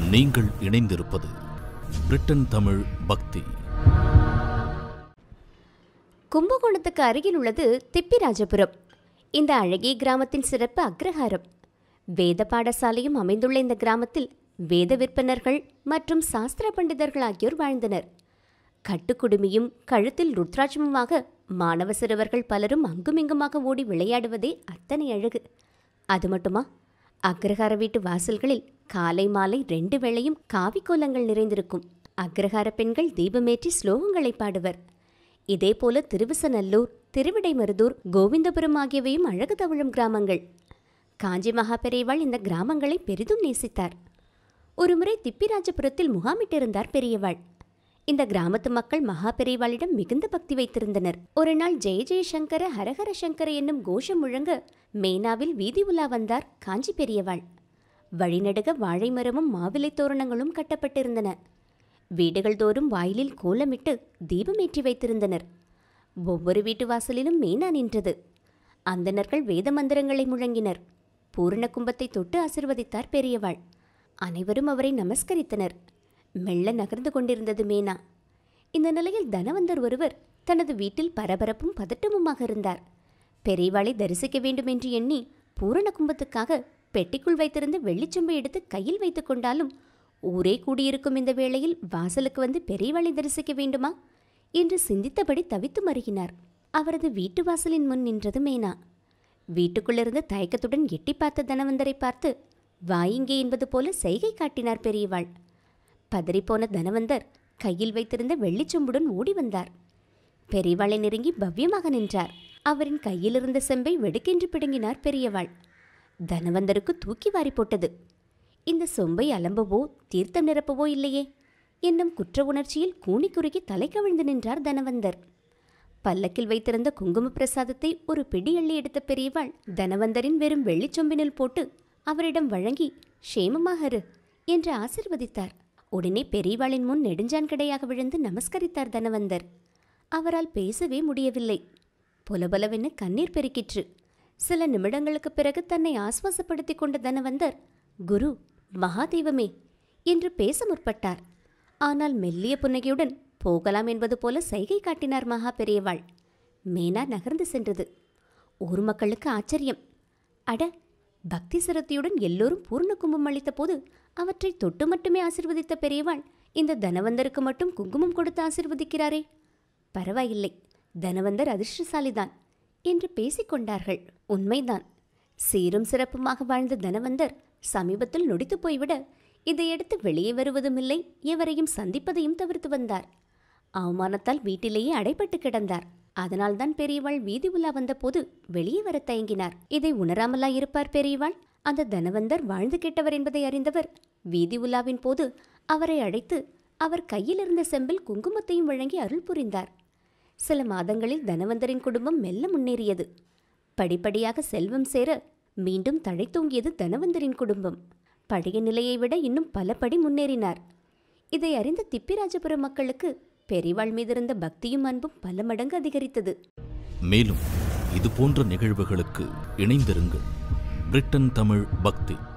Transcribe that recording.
நீங்கள் இணைந்திருப்பது பிரிட்டன் தமிழ் பக்தி கும்பகோணத்துக்கு அருகில் உள்ளது திப்பிராஜபுரம் இந்த அழகிய கிராமத்தின் சிறப்பு அக்ரஹாரம் வேத பாடசாலையும் அமைந்துள்ள இந்த கிராமத்தில் வேத விற்பனர்கள் மற்றும் சாஸ்திர பண்டிதர்கள் ஆகியோர் வாழ்ந்தனர் கட்டுக்குடுமியும் கழுத்தில் ருத்ராட்சமுமாக மாணவ சிறுவர்கள் பலரும் அங்குமிங்குமாக ஓடி விளையாடுவதே அத்தனை அழகு அது மட்டுமா அக்ரஹார வீட்டு வாசல்களில் காலை மாலை ரெண்டு வேளையும் காவி கோலங்கள் நிறைந்திருக்கும் அக்ரஹார பெண்கள் தீபமேற்றி ஸ்லோகங்களை பாடுவர் இதேபோல திருவிசநல்லூர் திருவிடைமருதூர் கோவிந்தபுரம் ஆகியவையும் அழகு தவழும் கிராமங்கள் காஞ்சி மகாபெரிவாள் இந்த கிராமங்களை பெரிதும் நேசித்தார் ஒருமுறை திப்பிராஜபுரத்தில் முகாமிட்டிருந்தார் பெரியவாள் இந்த கிராமத்து மக்கள் மகாபெரிவாளிடம் மிகுந்த பக்தி வைத்திருந்தனர் ஒரு நாள் ஜெய ஜெயசங்கர ஹரஹர சங்கர என்னும் கோஷம் முழங்க மேனாவில் வீதி உலா வந்தார் காஞ்சி பெரியவாள் வழிநடுக வாழை மரமும் மாவிலை தோரணங்களும் கட்டப்பட்டிருந்தன வீடுகள் தோறும் வாயிலில் கோலமிட்டு தீபமேற்றி வைத்திருந்தனர் ஒவ்வொரு வீட்டு வாசலிலும் மேனா நின்றது அந்தணர்கள் வேத மந்திரங்களை முழங்கினர் பூரண கும்பத்தை தொட்டு ஆசிர்வதித்தார் பெரியவாள் அனைவரும் அவரை நமஸ்கரித்தனர் மெல்ல நகர்ந்து கொண்டிருந்தது மேனா இந்த நிலையில் தனவந்தர் ஒருவர் தனது வீட்டில் பரபரப்பும் பதட்டமுமாக இருந்தார் பெரியவாளை தரிசிக்க வேண்டும் என்று எண்ணி பூரண கும்பத்துக்காக பெட்டிக்குள் வைத்திருந்த வெள்ளிச்சொம்பை எடுத்து கையில் வைத்துக் கொண்டாலும் ஊரே கூடியிருக்கும் இந்த வேளையில் வாசலுக்கு வந்து பெரியவாளை தரிசிக்க வேண்டுமா என்று சிந்தித்தபடி தவித்து மருகினார் அவரது வீட்டு வாசலின் முன் நின்றது மேனா வீட்டுக்குள்ளிருந்து தயக்கத்துடன் எட்டி பார்த்த தனவந்தரை பார்த்து வாயிங்கே என்பது போல செய்கை காட்டினார் பெரியவாள் பதறிப்போன தனவந்தர் கையில் வைத்திருந்த வெள்ளிச்சொம்புடன் ஓடி வந்தார் பெரியவாளை நெருங்கி பவ்யமாக நின்றார் அவரின் கையில் இருந்த செம்பை வெடுக்கென்று பிடுங்கினார் பெரியவாள் தனவந்தருக்கு தூக்கி வாரி போட்டது இந்த சொம்பை அலம்பவோ தீர்த்தம் நிரப்பவோ இல்லையே என்னும் குற்ற உணர்ச்சியில் கூனி குறுகி தலை கவிழ்ந்து நின்றார் தனவந்தர் பல்லக்கில் வைத்திருந்த குங்கும பிரசாதத்தை ஒரு பிடி அள்ளி எடுத்த பெரியவாள் தனவந்தரின் வெறும் வெள்ளிச்சொம்பினில் போட்டு அவரிடம் வழங்கி ஷேமமாக இரு என்று ஆசிர்வதித்தார் உடனே பெரியவாளின் முன் நெடுஞ்சான்கடையாக விழுந்து நமஸ்கரித்தார் தனவந்தர் அவரால் பேசவே முடியவில்லை பொலபலவென கண்ணீர் பெருக்கிற்று சில நிமிடங்களுக்குப் பிறகு தன்னை ஆஸ்வாசப்படுத்திக் கொண்ட தனவந்தர் குரு மகாதெய்வமே என்று பேச முற்பட்டார் ஆனால் மெல்லிய புன்னகையுடன் போகலாம் என்பது போல சைகை காட்டினார் மகா பெரியவாள் மேனா நகர்ந்து சென்றது ஊர் மக்களுக்கு ஆச்சரியம் அட பக்தி சிரத்தையுடன் எல்லோரும் பூர்ண கும்பம் அளித்த போது அவற்றை தொட்டு மட்டுமே ஆசிர்வதித்த பெரியவாள் இந்த தனவந்தருக்கு மட்டும் குங்குமம் கொடுத்து ஆசிர்வதிக்கிறாரே பரவாயில்லை தனவந்தர் அதிர்ஷ்டசாலிதான் என்று பேசிக்கொண்டார்கள் உண்மைதான் சீரும் சிறப்புமாக வாழ்ந்த தனவந்தர் சமீபத்தில் நொடித்து போய்விட இதையடுத்து வெளியே வருவதும் இல்லை எவரையும் சந்திப்பதையும் தவிர்த்து வந்தார் அவமானத்தால் வீட்டிலேயே அடைபட்டு கிடந்தார் அதனால்தான் பெரியவாள் வீதி உலா வந்தபோது வெளியே வர தயங்கினார் இதை உணராமலா இருப்பார் பெரியவாள் அந்த தனவந்தர் வாழ்ந்து கெட்டவர் என்பதை அறிந்தவர் வீதி உலாவின் போது அவரை அழைத்து அவர் கையில் இருந்த செம்பில் குங்குமத்தையும் வழங்கி அருள் புரிந்தார் சில மாதங்களில் தனவந்தரின் குடும்பம் மெல்ல முன்னேறியது படிப்படியாக செல்வம் சேர மீண்டும் தழைத்தோங்கியது தனவந்தரின் குடும்பம் பழைய நிலையை விட இன்னும் பல படி முன்னேறினார் இதை அறிந்த திப்பிராஜபுரம் மக்களுக்கு பெரிவாள் மீதிருந்த பக்தியும் அன்பும் பல மடங்கு அதிகரித்தது மேலும் இது போன்ற நிகழ்வுகளுக்கு இணைந்திருங்கள் பிரிட்டன் தமிழ் பக்தி